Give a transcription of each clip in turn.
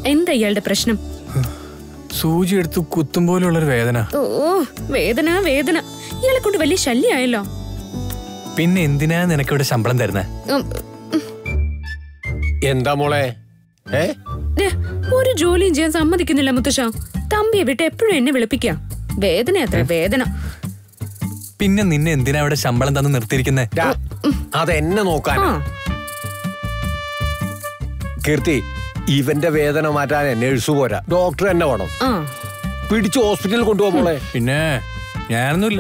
എന്താ ഇയാളുടെ പ്രശ്നം സൂചി എടുത്ത് കുത്തും പോലുള്ളൊരു വേദന ഓ വേദന വേദന ഇയാളെ കൊണ്ട് വലിയ ശല്യമായല്ലോ പിന്നെ എന്തിനാ നിനക്കിവിടെ ശമ്പളം തരുന്നേ ഉം, എന്താ മോളെ ഏ ദേ, ഒരു ജോലിയും ചെയ്യാൻ സമ്മതിക്കുന്നില്ല മുത്തശ്ശ തമ്പിയെ വിട്ട് എപ്പോഴും എന്നെ വിളിപ്പിക്കുക വേദന അത്ര വേദന പിന്നെ നിന്നെ എന്തിനാ ഇവിടെ ശമ്പളം തന്ന് നിർത്തിയിരിക്കുന്നേ ഡാ, അതെന്നെ നോക്കാൻ ആ കീർത്തി ഇവന്റെ വേദന മാറ്റാൻ നഴ്സ് പോരാ ഡോക്ടർ തന്നെ വേണം ആ പിടിച്ച് ഹോസ്പിറ്റലിൽ കൊണ്ടുപോകാം മോളെ പിന്നെ ഞാനൊന്നുമില്ല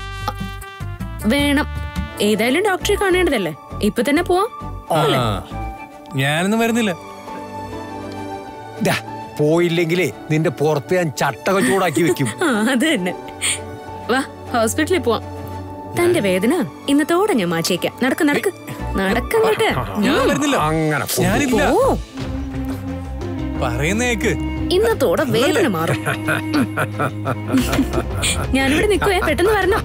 വേണം ഏതായാലും ഡോക്ടറെ കാണേണ്ടതല്ലേ ഇപ്പൊ തന്നെ പോവാം ആ, ഞാനൊന്നും വരുന്നില്ല ഡാ, പോയില്ലെങ്കിലേ നിന്റെ പുറത്ത് ഞാൻ ചട്ടക ചൂടാക്കി വെക്കും ആ അത് തന്നെ വാ ഹോസ്പിറ്റലിൽ പോവാം തന്റെ വേദന ഇന്നത്തോടെ ഞാൻ മാറ്റിയേക്കാം നടക്ക് നടക്ക് നടക്കങ്ങോട്ട് ഞാൻ വരുന്നില്ല അങ്ങനെ പോ. ഞാനില്ല ഓ പറയുന്നേക്ക് ഇന്നത്തോടെ വേദന മാറും ഞാനിവിടെ നിൽക്കുവേ പെട്ടെന്ന് വരണം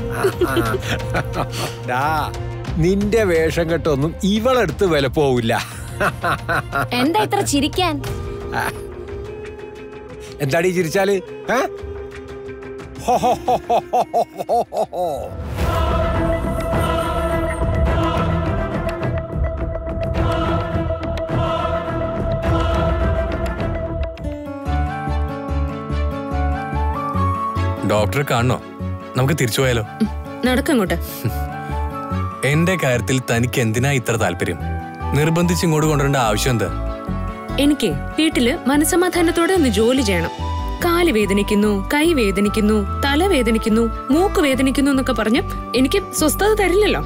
ഡാ, നിന്റെ വേഷം കെട്ടൊന്നും ഇവളെടുത്ത് വില പോവില്ല എന്താ ഇത്ര ചിരിക്കാൻ എന്താടി ചിരിച്ചാല് ഏ? ഹോ, ഹോ, ഹോ, ഹോ, ഹോ, ഹോ, ഹോ, ഹോ. ഡോക്ടറെ കാണണോ നമുക്ക് തിരിച്ചു പോയാലോ നടക്കങ്ങോട്ട് എന്റെ കാര്യത്തിൽ തനിക്ക് എന്തിനാ ഇത്ര താല്പര്യം നിർബന്ധിച്ച് ഇങ്ങോട്ട് കൊണ്ടുവരേണ്ട ആവശ്യം എന്താ എനിക്ക് വീട്ടില് മനസമാധാനത്തോടെ ഒന്ന് ജോലി ചെയ്യണം കാല് വേദനിക്കുന്നു കൈ വേദനിക്കുന്നു തല വേദനിക്കുന്നു മൂക്ക് വേദനിക്കുന്നു എന്നൊക്കെ പറഞ്ഞ് എനിക്ക് സ്വസ്ഥത തരില്ലല്ലോ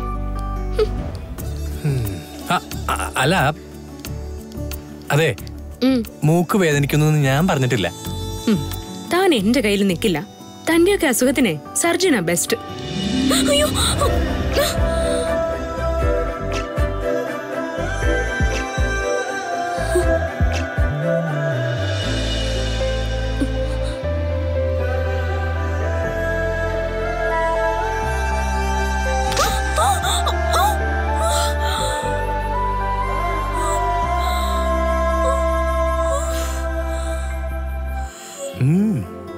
ആ, ആ, അല്ല അതെ ഉം, മൂക്ക് വേദനിക്കുന്നു എന്ന് ഞാൻ പറഞ്ഞിട്ടില്ല ഉം. താൻ എന്റെ കയ്യിൽ നിൽക്കില്ല തന്റെയൊക്കെ അസുഖത്തിനെ സർജനാ ബെസ്റ്റ് അയ്യോ ഉം.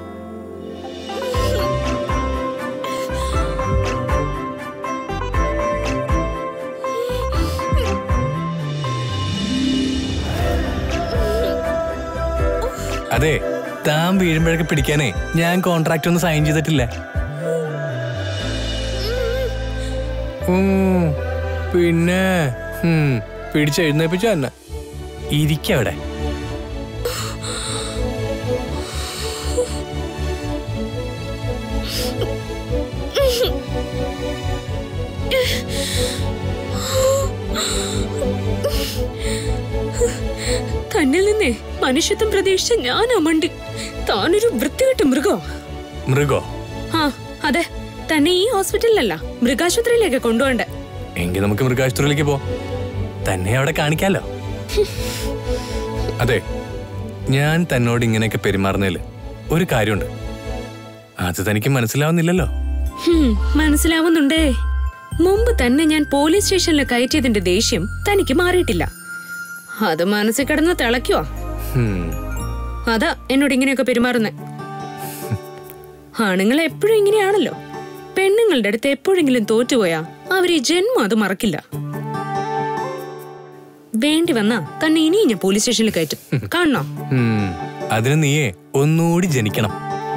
അതെ താൻ വീഴുമ്പോഴൊക്കെ പിടിക്കാനേ ഞാൻ കോൺട്രാക്ട് ഒന്നും സൈൻ ചെയ്തിട്ടില്ല ഉം, പിന്നെ ഉം, പിടിച്ചെഴുന്നേപ്പിച്ച തന്നെ ഇരിക്കവിടെ തന്നിൽ നിന്നേ മനുഷ്യത്വം പ്രതീക്ഷിച്ച ഞാനാ മണ്ടി താനൊരു വൃത്തികെട്ട മൃഗോ മൃഗോ ആ അതെ തന്നെ ഈ ഹോസ്പിറ്റലിലല്ല മൃഗാശുപത്രിയിലേക്ക് കൊണ്ടുപോകണ്ടേ എങ്കിൽ നമുക്ക് മൃഗാശുപത്രിയിലേക്ക് പോ തന്നെ അവിടെ കാണിക്കാലോ അതെ ഞാൻ തന്നോട് ഇങ്ങനെയൊക്കെ പെരുമാറുന്നതിൽ ഒരു കാര്യമുണ്ട് അത് തനിക്ക് മനസ്സിലാവുന്നില്ലല്ലോ ഹും, മനസ്സിലാവുന്നുണ്ടേ മുമ്പ് തന്നെ ഞാൻ പോലീസ് സ്റ്റേഷനിൽ കയറ്റിയതിന്റെ ദേഷ്യം തനിക്ക് മാറിയിട്ടില്ല അത് മനസ്സിൽ കിടന്ന് തിളയ്ക്കുവാ ഹും, അതാ എന്നോട് ഇങ്ങനെയൊക്കെ പെരുമാറുന്നേ ആണുങ്ങൾ എപ്പോഴും ഇങ്ങനെയാണല്ലോ പെണ്ണുങ്ങളുടെ അടുത്ത് എപ്പോഴെങ്കിലും തോറ്റുപോയാ അവർ ഈ ജന്മം അത് മറക്കില്ല വേണ്ടി വന്നാ തന്നെ ഇനിയും ഞാൻ പോലീസ് സ്റ്റേഷനിൽ കയറ്റും കാണണോ ഹും. അതിന് നീയേ ഒന്നുകൂടി ജനിക്കണം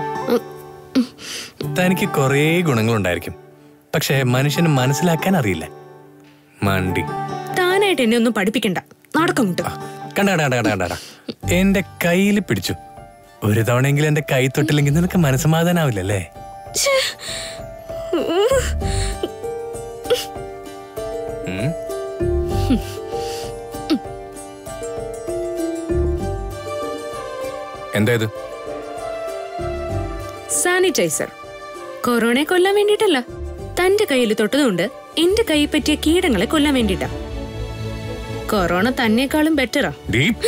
തനിക്ക് കുറേ ഗുണങ്ങളുണ്ടായിരിക്കും പക്ഷെ മനുഷ്യന് മനസ്സിലാക്കാൻ അറിയില്ല മണ്ടി താനായിട്ട് എന്നെ ഒന്നും പഠിപ്പിക്കണ്ട നടക്കമുട്ട് കണ്ട കണ്ട കണ്ട കണ്ട കണ്ട എന്റെ കയ്യിൽ പിടിച്ചു ഒരു തവണയെങ്കിലും എന്റെ കൈ തൊട്ടില്ലെങ്കിൽ നിനക്ക് മനസ്സമാധാനാവില്ലല്ലേ ഉം? എന്താ ഇത് സാനിറ്റൈസർ കൊറോണയെ കൊല്ലാൻ വേണ്ടിട്ടല്ല തന്റെ കയ്യിൽ തൊട്ടതുകൊണ്ട് എന്റെ കൈ പറ്റിയ കീടങ്ങളെ കൊല്ലാൻ വേണ്ടിട്ടാ കൊറോണ തന്നെക്കാളും ബെറ്ററാ ഡീപ്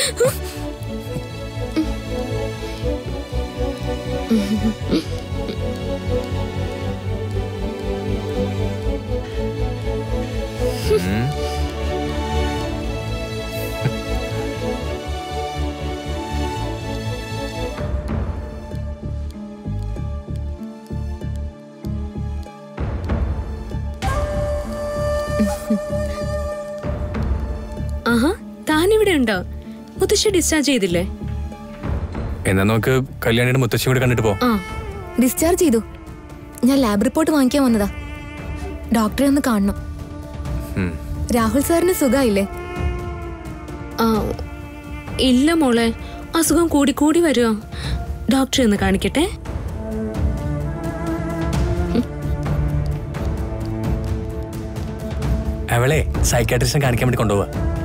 വേണ്ട മുത്തശ്ശി ഡിസ്ചാർജ് ചെയ്തില്ലേ എന്നാ നമുക്ക് കല്യാണിയുടെ മുത്തശ്ശി കൂടെ കണ്ടിട്ട് പോ ആ ഡിസ്ചാർജ് ചെയ്തു ഞാൻ ലാബ് റിപ്പോർട്ട് വാങ്ങിക്കാൻ വന്നതാ ഡോക്ടറെ ഒന്ന് കാണണം ഉം. രാഹുൽ സാറിന് സുഖായില്ലേ ആ ഇല്ല മോളെ അസുഖം കൂടി കൂടി വരുമോ ഡോക്ടറെ ഒന്ന് കാണിക്കട്ടെ അവളെ സൈക്കാട്രിസ്റ്റിനെ കാണിക്കാൻ വേണ്ടി കൊണ്ടുപോവാ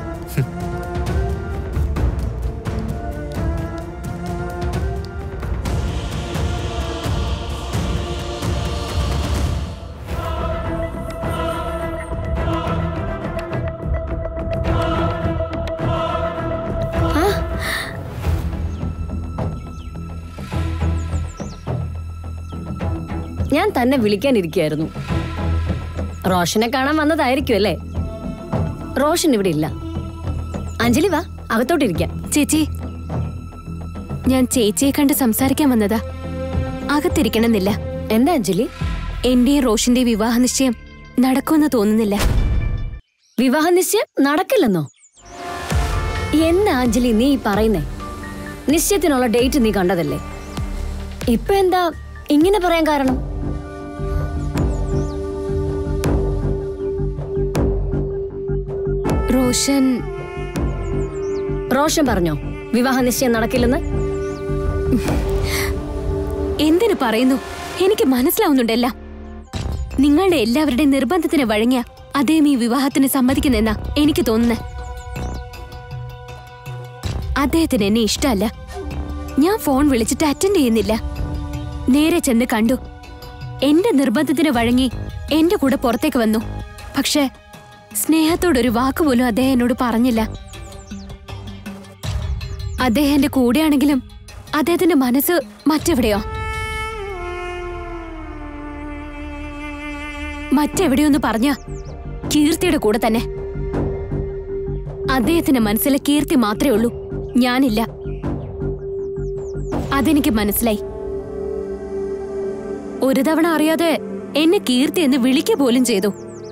ഞാൻ തന്നെ വിളിക്കാനിരിക്കുകയായിരുന്നു റോഷനെ കാണാൻ വന്നതായിരിക്കും അല്ലേ റോഷൻ ഇവിടെ ഇല്ല അഞ്ജലി വാ അകത്തോട്ടിരിക്കാം ചേച്ചി ഞാൻ ചേച്ചിയെ കണ്ട് സംസാരിക്കാൻ വന്നതാ അകത്തിരിക്കണമെന്നില്ല എന്താ അഞ്ജലി എന്റെയും റോഷന്റെ വിവാഹ നിശ്ചയം നടക്കുമെന്ന് തോന്നുന്നില്ല വിവാഹ നിശ്ചയം നടക്കില്ലെന്നോ എന്താ അഞ്ജലി നീ ഈ പറയുന്നേ നിശ്ചയത്തിനുള്ള ഡേറ്റ് നീ കണ്ടതല്ലേ ഇപ്പൊ എന്താ ഇങ്ങനെ പറയാൻ കാരണം റോഷൻ റോഷൻ പറഞ്ഞോ വിവാഹ നിശ്ചയം നടക്കില്ലെന്ന് എന്തിനു പറയുന്നു എനിക്ക് മനസ്സിലാവുന്നുണ്ടല്ല നിങ്ങളുടെ എല്ലാവരുടെയും നിർബന്ധത്തിന് വഴങ്ങിയ അദ്ദേഹം ഈ വിവാഹത്തിന് സമ്മതിക്കുന്നെന്നാ എനിക്ക് തോന്നുന്നത് അദ്ദേഹത്തിന് എന്നെ ഇഷ്ടമല്ല ഞാൻ ഫോൺ വിളിച്ചിട്ട് അറ്റൻഡ് ചെയ്യുന്നില്ല നേരെ ചെന്ന് കണ്ടു എന്റെ നിർബന്ധത്തിന് വഴങ്ങി എന്റെ കൂടെ പുറത്തേക്ക് വന്നു പക്ഷേ സ്നേഹത്തോടൊരു വാക്കുപോലും അദ്ദേഹം എന്നോട് പറഞ്ഞില്ല അദ്ദേഹം എന്റെ കൂടെയാണെങ്കിലും അദ്ദേഹത്തിന്റെ മനസ്സ് മറ്റെവിടെയോ മറ്റെവിടെയൊന്ന് പറഞ്ഞ കീർത്തിയുടെ കൂടെ തന്നെ അദ്ദേഹത്തിന്റെ മനസ്സിലെ കീർത്തി മാത്രമേ ഉള്ളൂ ഞാനില്ല അതെനിക്ക് മനസ്സിലായി ഒരു തവണ അറിയാതെ എന്നെ കീർത്തി എന്ന് വിളിക്കുക പോലും ചെയ്തു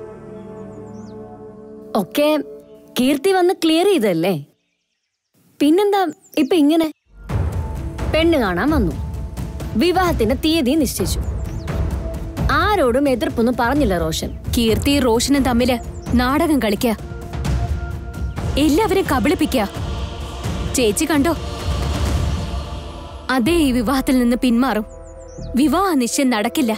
ഒക്കെ കീർത്തി വന്ന് ക്ലിയർ ചെയ്തല്ലേ പിന്നെന്താ ഇപ്പൊ ഇങ്ങനെ പെണ്ണ് കാണാൻ വന്നു വിവാഹത്തിന്റെ തീയതി നിശ്ചയിച്ചു ആരോടും എതിർപ്പൊന്നും പറഞ്ഞില്ല റോഷൻ കീർത്തി റോഷനും തമ്മില് നാടകം കളിക്കുക എല്ലാവരും കബളിപ്പിക്കുക ചേച്ചി കണ്ടോ അതേ ഈ വിവാഹത്തിൽ നിന്ന് പിന്മാറും വിവാഹ നിശ്ചയം നടക്കില്ല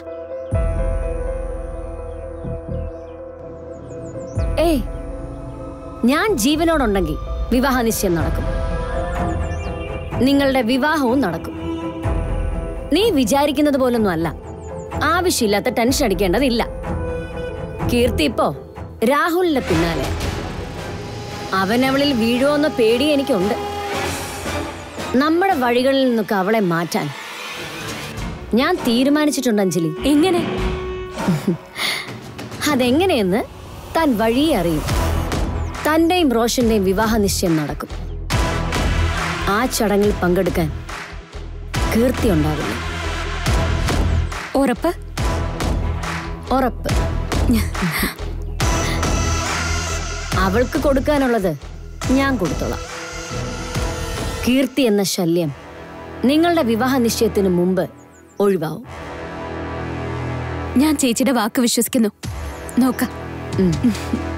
ഏയ് ഞാൻ ജീവനോടുണ്ടെങ്കിൽ വിവാഹ നിശ്ചയം നടക്കും നിങ്ങളുടെ വിവാഹവും നടക്കും നീ വിചാരിക്കുന്നത് പോലൊന്നും അല്ല ആവശ്യമില്ലാത്ത ടെൻഷൻ അടിക്കേണ്ടതില്ല കീർത്തി ഇപ്പോ രാഹുലിന്റെ പിന്നാലെ അവൻ അവളിൽ വീഴുമെന്ന പേടി എനിക്കുണ്ട് നമ്മുടെ വഴികളിൽ നിന്നൊക്കെ അവളെ മാറ്റാൻ ഞാൻ തീരുമാനിച്ചിട്ടുണ്ട് അഞ്ജലി എങ്ങനെ അതെങ്ങനെയെന്ന് താൻ വഴിയെ അറിയും തന്റെയും റോഷന്റെയും വിവാഹ നിശ്ചയം നടക്കും ആ ചടങ്ങിൽ പങ്കെടുക്കാൻ കീർത്തി ഉണ്ടാവില്ല ഉറപ്പ് ഉറപ്പ് അവൾക്ക് കൊടുക്കാനുള്ളത് ഞാൻ കൊടുത്തോളാം കീർത്തി എന്ന ശല്യം നിങ്ങളുടെ വിവാഹ നിശ്ചയത്തിന് മുമ്പ് ഒഴിവാവും ഞാൻ ചേച്ചിയുടെ വാക്ക് വിശ്വസിക്കുന്നു നോക്കാം ഉം.